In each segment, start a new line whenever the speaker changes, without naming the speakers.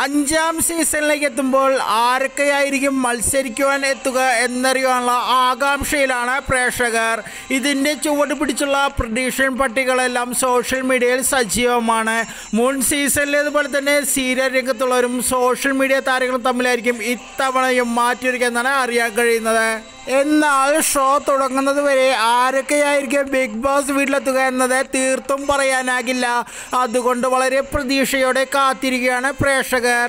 അഞ്ചാം സീസണിലേക്ക് എത്തുമ്പോൾ ആരൊക്കെയായിരിക്കും മത്സരിക്കുവാൻ എത്തുക എന്നറിയാനുള്ള ആകാംക്ഷയിലാണ് പ്രേക്ഷകർ ഇതിൻ്റെ ചുവട് പിടിച്ചുള്ള പ്രഡീഷൻ പട്ടികളെല്ലാം സോഷ്യൽ മീഡിയയിൽ സജീവമാണ് മുൻ സീസണിലേതുപോലെ തന്നെ സീരിയൽ രംഗത്തുള്ളവരും സോഷ്യൽ മീഡിയ താരങ്ങളും തമ്മിലായിരിക്കും ഇത്തവണയും മാറ്റിയൊരുക്കുക എന്നാണ് അറിയാൻ കഴിയുന്നത് എന്നാൽ ഷോ തുടങ്ങുന്നത് വരെ ആരൊക്കെയായിരിക്കും ബിഗ് ബോസ് വീട്ടിലെത്തുക എന്നത് തീർത്തും പറയാനാകില്ല അതുകൊണ്ട് വളരെ പ്രതീക്ഷയോടെ കാത്തിരിക്കുകയാണ് പ്രേക്ഷകർ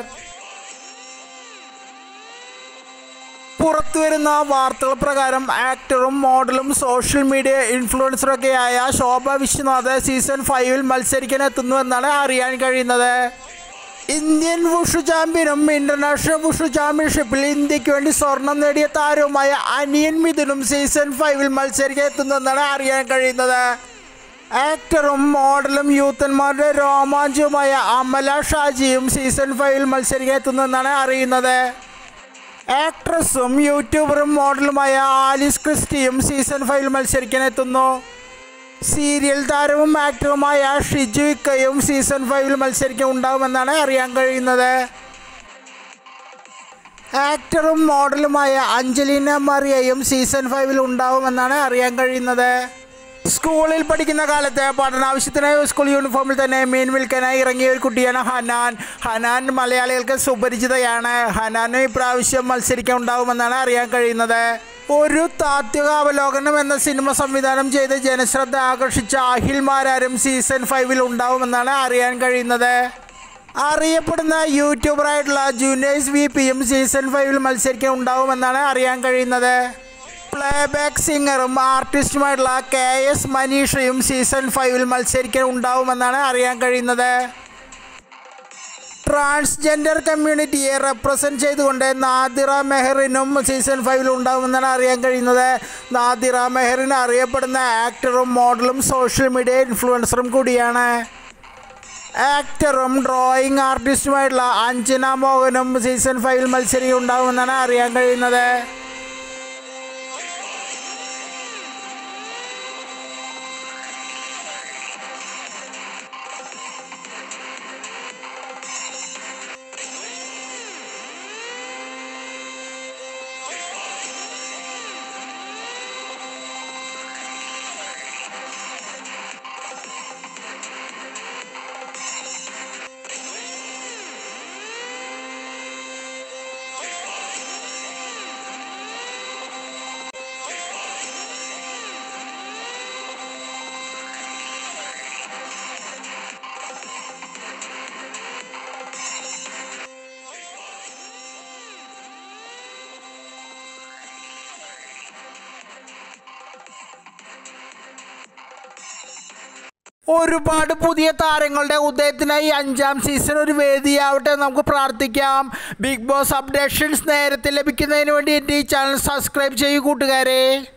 പുറത്തുവരുന്ന വാർത്തകൾ പ്രകാരം ആക്ടറും മോഡലും സോഷ്യൽ മീഡിയ ഇൻഫ്ലുവൻസറൊക്കെയായ ശോഭ വിശ്വനാഥ് സീസൺ ഫൈവിൽ മത്സരിക്കാൻ എത്തുന്നു എന്നാണ് അറിയാൻ കഴിയുന്നത് ഇന്ത്യൻ വുഷു ചാമ്പ്യനും ഇന്റർനാഷണൽ വുഷു ചാമ്പ്യൻഷിപ്പിൽ ഇന്ത്യക്ക് വേണ്ടി സ്വർണം നേടിയ താരവുമായ അനിയൻ മിഥുനും സീസൺ ഫൈവിൽ മത്സരിക്കാൻ എത്തുന്നെന്നാണ് അറിയാൻ കഴിയുന്നത് ആക്ടറും മോഡലും യൂത്തന്മാരുടെ രോമാഞ്ചവുമായ അമല ഷാജിയും സീസൺ ഫൈവിൽ മത്സരിക്കാൻ എത്തുന്നെന്നാണ് അറിയുന്നത് ആക്ട്രസും യൂട്യൂബറും മോഡലുമായ ആലിസ് ക്രിസ്റ്റിയും സീസൺ ഫൈവിൽ മത്സരിക്കാൻ എത്തുന്നു സീരിയൽ താരവും ആക്ടറുമായ ഷിജു ഇക്കയും സീസൺ ഫൈവിൽ മത്സരിക്കാൻ ഉണ്ടാകുമെന്നാണ് അറിയാൻ കഴിയുന്നത് ആക്ടറും മോഡലുമായ അഞ്ജലീന മറിയയും സീസൺ ഫൈവിൽ ഉണ്ടാവുമെന്നാണ് അറിയാൻ കഴിയുന്നത് സ്കൂളിൽ പഠിക്കുന്ന കാലത്ത് പഠനാവശ്യത്തിനായി സ്കൂൾ യൂണിഫോമിൽ തന്നെ മീൻ വിൽക്കാനായി ഇറങ്ങിയ ഒരു കുട്ടിയാണ് ഹനാൻ ഹനാൻ മലയാളികൾക്ക് സുപരിചിതയാണ് ഹനാനും ഇപ്രാവശ്യം മത്സരിക്കാൻ ഉണ്ടാവുമെന്നാണ് അറിയാൻ കഴിയുന്നത് ഒരു താത്വിക അവലോകനം എന്ന സിനിമ സംവിധാനം ചെയ്ത് ജനശ്രദ്ധ ആകർഷിച്ച അഹിൽ മാരാരും സീസൺ ഫൈവിൽ ഉണ്ടാവുമെന്നാണ് അറിയാൻ കഴിയുന്നത് അറിയപ്പെടുന്ന യൂട്യൂബറായിട്ടുള്ള ജൂനിയേഴ്സ് വി പിയും സീസൺ ഫൈവിൽ മത്സരിക്കാൻ ഉണ്ടാവുമെന്നാണ് അറിയാൻ കഴിയുന്നത് പ്ലേബാക്ക് സിംഗറും ആർട്ടിസ്റ്റുമായിട്ടുള്ള കെ എസ് മനീഷയും സീസൺ ഫൈവിൽ മത്സരിക്കാൻ ഉണ്ടാവുമെന്നാണ് അറിയാൻ കഴിയുന്നത് ട്രാൻസ്ജെൻഡർ കമ്മ്യൂണിറ്റിയെ റെപ്രസെൻറ്റ് ചെയ്തുകൊണ്ട് നാദിറ മെഹറിനും സീസൺ ഫൈവിൽ ഉണ്ടാകുമെന്നാണ് അറിയാൻ കഴിയുന്നത് നാദിറ മെഹറിൻ അറിയപ്പെടുന്ന ആക്ടറും മോഡലും സോഷ്യൽ മീഡിയ ഇൻഫ്ലുവൻസറും കൂടിയാണ് ആക്ടറും ഡ്രോയിങ് ആർട്ടിസ്റ്റുമായിട്ടുള്ള അഞ്ജന മോഹനും സീസൺ ഫൈവിൽ മത്സരിക്കും ഉണ്ടാകുമെന്നാണ് അറിയാൻ കഴിയുന്നത് ഒരുപാട് പുതിയ താരങ്ങളുടെ ഉദയത്തിനായി അഞ്ചാം സീസൺ ഒരു വേദിയാവട്ടെ എന്ന് നമുക്ക് പ്രാർത്ഥിക്കാം ബിഗ് ബോസ് അപ്ഡേഷൻസ് നേരത്തെ ലഭിക്കുന്നതിന് വേണ്ടി എൻ്റെ ഈ ചാനൽ സബ്സ്ക്രൈബ് ചെയ്യൂ കൂട്ടുകാരെ